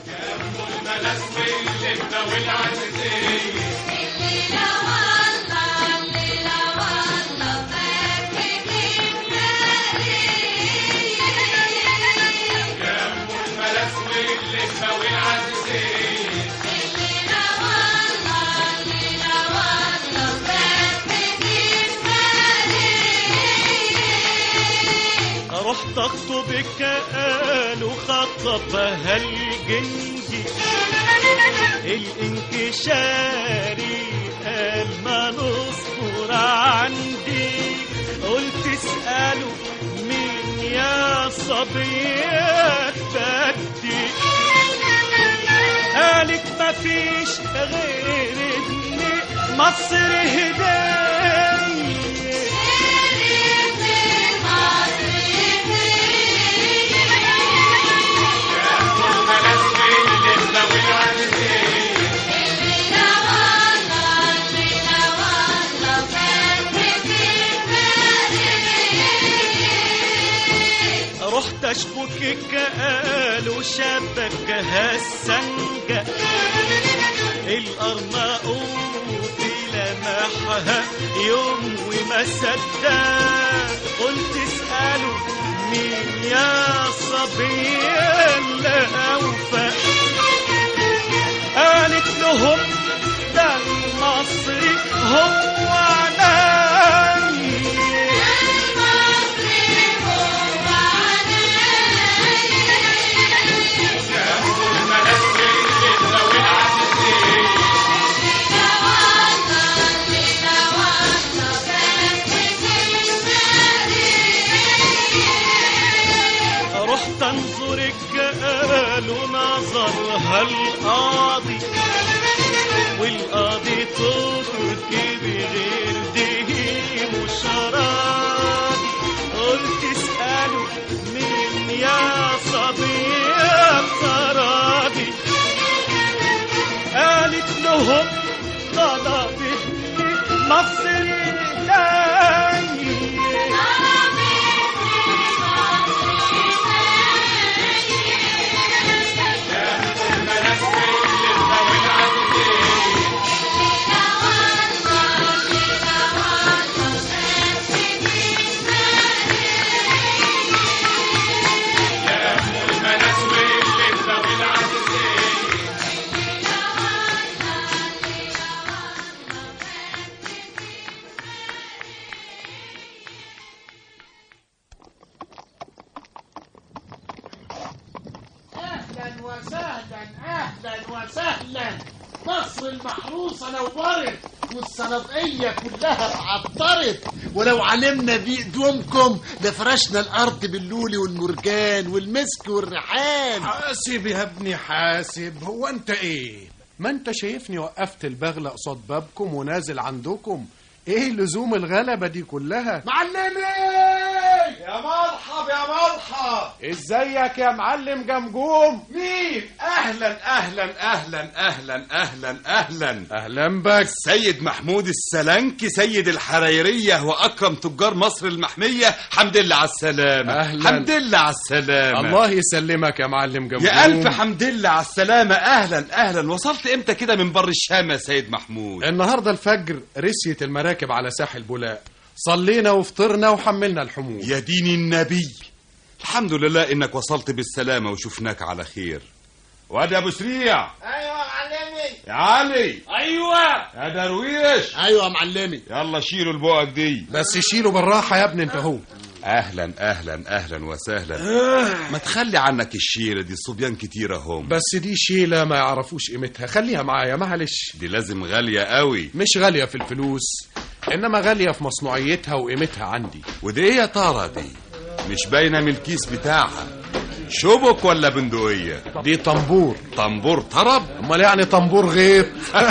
رحت اخطبك قالوا خطبها الجندي الانكشاري قال ما نصبر عندي قلت اسأله مين يا صبيات بدي قالت مفيش غير ابني مصر هدايا رحت اشبكك قالوا شبكها السنجة الأرناؤوط لمحها يوم وما صدق قلت اسألوا مين يا صبي الأوفى قالت لهم ده المصري هو عناي رحت انظرك قالوا نظرها القاضي والقاضي تركي بغير دهيم وشرابي قلت اسألوا مين يا صبي الطرابي قالت لهم طلبت مصر تاني وسهلا اهلا وسهلا مصر المحروسه نورت والصنادقيه كلها عطرت ولو علمنا بقدومكم لفرشنا الارض باللولي والمرجان والمسك والريحان حاسب يا ابني حاسب هو انت ايه ما انت شايفني وقفت البغلة قصاد بابكم ونازل عندكم ايه لزوم الغلبة دي كلها معلمي يا مرحب يا مرحب ازيك يا معلم جمجوم مين اهلا اهلا اهلا اهلا اهلا اهلا اهلا بك سيد محمود السلنكي سيد الحريريه واكرم تجار مصر المحميه حمد لله على السلامه أهلاً. حمد لله على السلامه الله يسلمك يا معلم جمجوم يا الف حمد لله على السلامه اهلا اهلا وصلت امتى كده من بر الشام يا سيد محمود النهارده الفجر رسيت المراكب على ساحل بولاق صلينا وفطرنا وحملنا الحمول يا دين النبي الحمد لله انك وصلت بالسلامه وشفناك على خير واد يا ابو سريع ايوه يا معلمي يا علي ايوه يا درويش ايوه يا معلمي يلا شيلوا البقك دي بس شيله بالراحه يا ابني انت هو اهلا اهلا اهلا وسهلا ما تخلي عنك الشيله دي صبيان كتيره هم بس دي شيله ما يعرفوش قيمتها خليها معايا معلش دي لازم غاليه قوي مش غاليه في الفلوس انما غاليه في مصنوعيتها وقيمتها عندي ودي ايه يا ترى دي مش باينه من الكيس بتاعها شبك ولا بندقيه دي طنبور طنبور طرب امال يعني طنبور غيط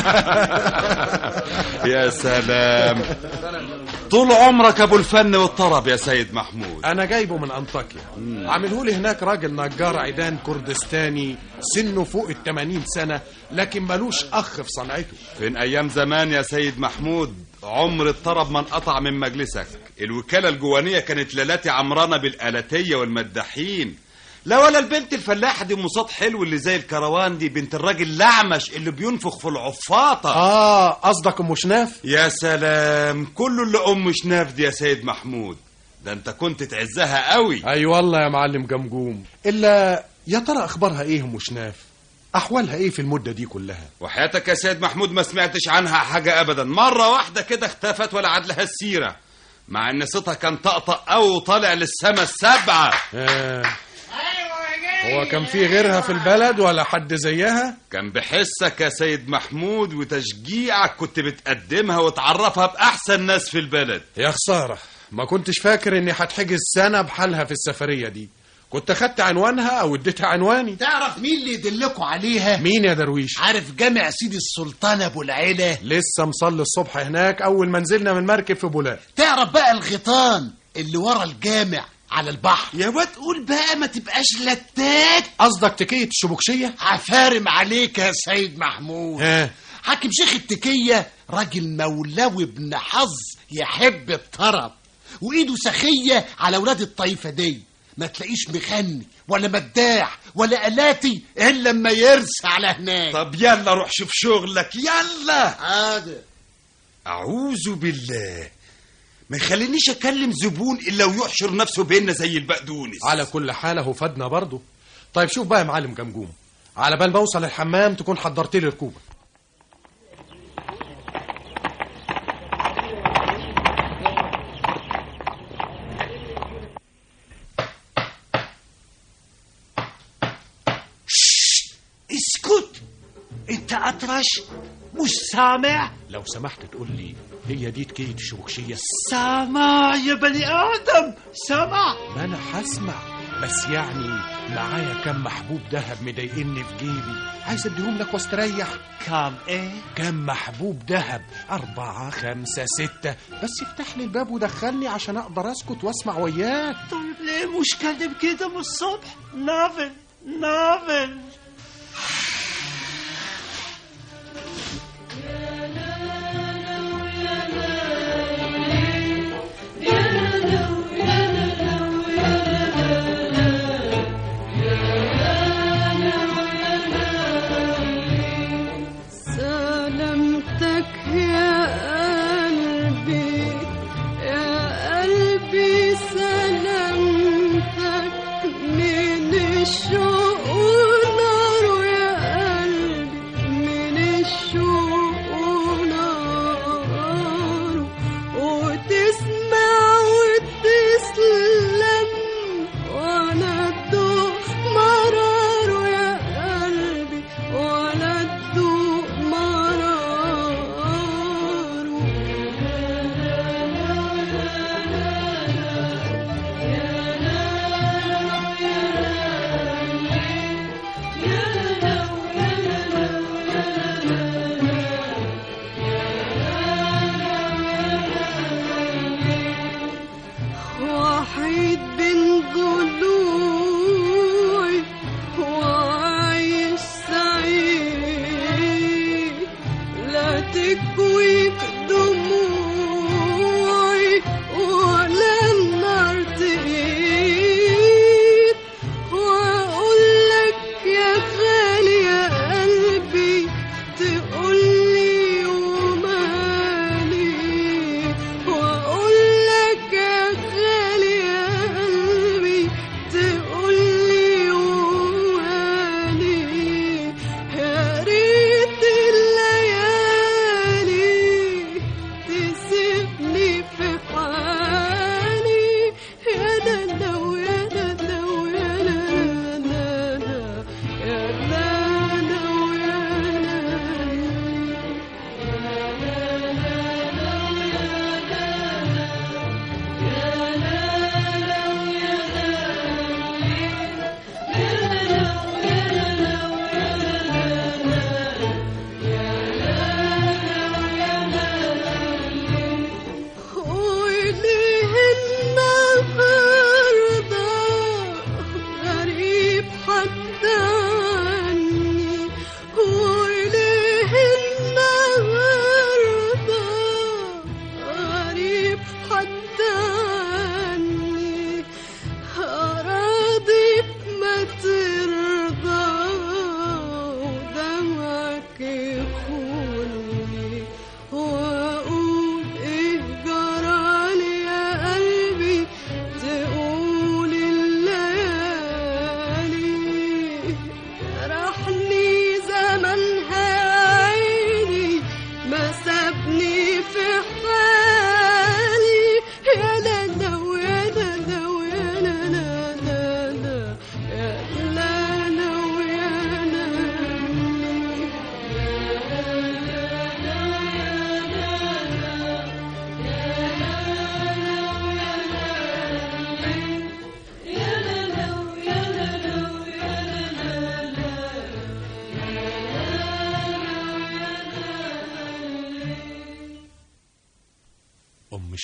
يا سلام طول عمرك ابو الفن والطرب يا سيد محمود انا جايبه من انطاكيا عامله لي هناك راجل نجار عيدان كردستاني سنه فوق ال 80 سنه لكن ملوش اخ في صنعته فين ايام زمان يا سيد محمود عمر الطرب ما انقطع من مجلسك الوكاله الجوانيه كانت لالاتي عمرانه بالالاتيه والمداحين لا ولا البنت الفلاحه دي ام صوت حلو اللي زي الكروان دي بنت الراجل الاعمش اللي بينفخ في العفاطه اه قصدك ام شناف يا سلام كله اللي ام شناف دي يا سيد محمود ده انت كنت تعزها قوي اي والله يا معلم جمجوم الا يا ترى اخبارها ايه ام شناف احوالها ايه في المده دي كلها وحياتك يا سيد محمود ما سمعتش عنها حاجه ابدا مره واحده كده اختفت ولا عاد لها السيره مع ان صوتها كان طقطق قوي وطالع للسما السبعه آه. هو كان في غيرها في البلد ولا حد زيها كان بحسك يا سيد محمود وتشجيعك كنت بتقدمها وتعرفها بأحسن ناس في البلد يا خسارة ما كنتش فاكر اني هتحجز سنة بحالها في السفرية دي كنت خدت عنوانها او اديتها عنواني تعرف مين اللي يدلكوا عليها مين يا درويش عارف جامع سيدي السلطان ابو العلا لسه مصلي الصبح هناك اول ما نزلنا من مركب في بولاق تعرف بقى الغيطان اللي ورا الجامع على البحر يا واد قول بقى ما تبقاش لتات قصدك تكية الشبكشية عفارم عليك يا سيد محمود ها حاكم شيخ التكية راجل مولوي ابن حظ يحب الطرب وايده سخية على ولاد الطايفة دي ما تلاقيش مغني ولا مداح ولا الاتي الا لما يرسى على هناك طب يلا روح شوف شغلك يلا حاضر اعوذ بالله ما يخلينيش اكلم زبون الا ويحشر نفسه بيننا زي البقدونس على كل حال اهو فادنا برضه طيب شوف بقى يا معلم جمجوم على بال ما اوصل الحمام تكون حضرت لي ركوبه اسكت انت اطرش مش سامع لو سمحت تقول لي هي دي تكية الشبكشية سامع يا بني ادم سامع ما انا هسمع بس يعني معايا كم محبوب دهب مضايقني في جيبي عايز اديهم لك واستريح كام ايه كم محبوب دهب أربعة خمسة ستة بس افتح لي الباب ودخلني عشان أقدر أسكت وأسمع وياك طيب ليه مش كاتب كده من الصبح نافل نافل سلامتك يا قلبي يا قلبي سلامتك من الشوق ونار يا قلبي من الشوق ونار وتسمع وتسلم وانا ادوق مرار يا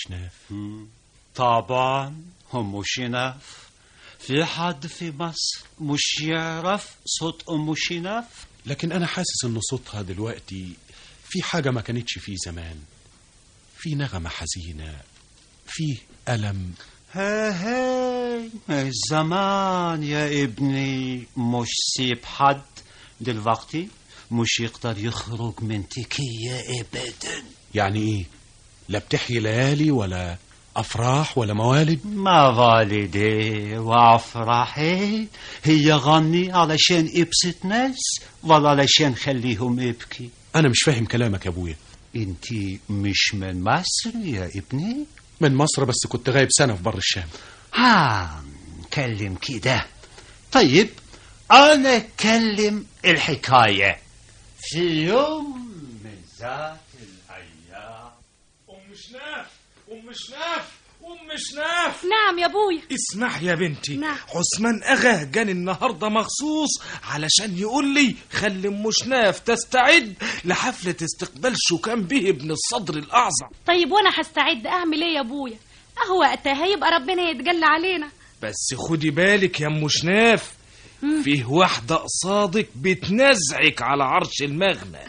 شناف طبعا أم شناف في حد في مصر مش يعرف صوت أم شناف لكن أنا حاسس إن صوتها دلوقتي في حاجة ما كانتش فيه زمان في نغمة حزينة فيه ألم هاي هاي الزمان يا ابني مش سيب حد دلوقتي مش يقدر يخرج من تكية أبدا يعني إيه لا بتحيي ليالي ولا أفراح ولا موالد ما والدي وافراحي هي غني علشان ابسط ناس ولا علشان خليهم يبكي أنا مش فاهم كلامك يا أبويا انتي مش من مصر يا ابني من مصر بس كنت غايب سنة في بر الشام ها كلم كده طيب انا اتكلم الحكاية في يوم من ذات الايام ام شناف ام شناف ام شناف نعم يا ابويا اسمح يا بنتي نعم. حسمان اغا جاني النهارده مخصوص علشان يقول لي خلي ام شناف تستعد لحفله استقبال شوكان به ابن الصدر الاعظم طيب وانا هستعد اعمل ايه يا ابويا اهو وقتها هيبقى ربنا يتجلى علينا بس خدي بالك يا ام شناف فيه واحدة قصادك بتنزعك على عرش المغنى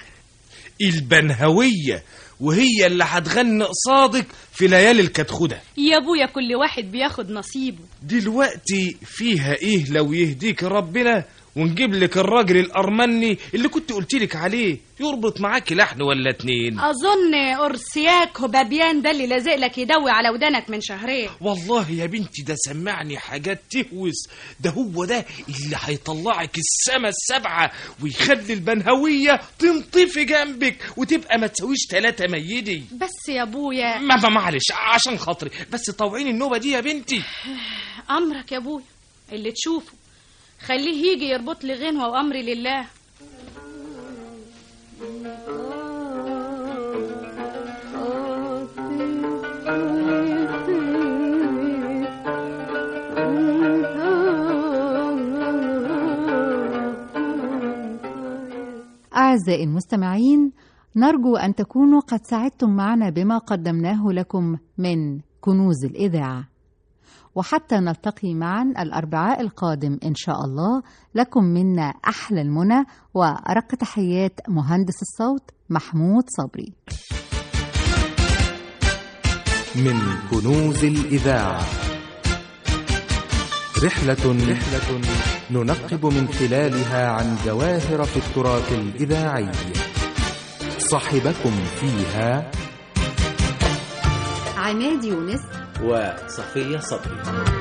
البنهوية وهي اللي هتغني قصادك في ليالي الكتخدة يا ابويا كل واحد بياخد نصيبه دلوقتي فيها ايه لو يهديك ربنا ونجيب لك الراجل الارمني اللي كنت قلت لك عليه يربط معاك لحن ولا اتنين اظن اورسياك وبابيان ده اللي لازق لك يدوي على ودانك من شهرين والله يا بنتي ده سمعني حاجات تهوس ده هو ده اللي هيطلعك السما السبعة ويخلي البنهوية تنطفي جنبك وتبقى ما تسويش تلاتة ميدي بس يا ابويا ما ما معلش عشان خاطري بس طوعيني النوبة دي يا بنتي امرك يا ابويا اللي تشوفه خليه يجي يربط لي غنوة وامري لله أعزائي المستمعين نرجو أن تكونوا قد سعدتم معنا بما قدمناه لكم من كنوز الإذاعة وحتى نلتقي معا الأربعاء القادم إن شاء الله لكم منا أحلى المنى وأرق تحيات مهندس الصوت محمود صبري من كنوز الإذاعة رحلة رحلة ننقب من خلالها عن جواهر في التراث الإذاعي صاحبكم فيها عماد يونس وصفية صبري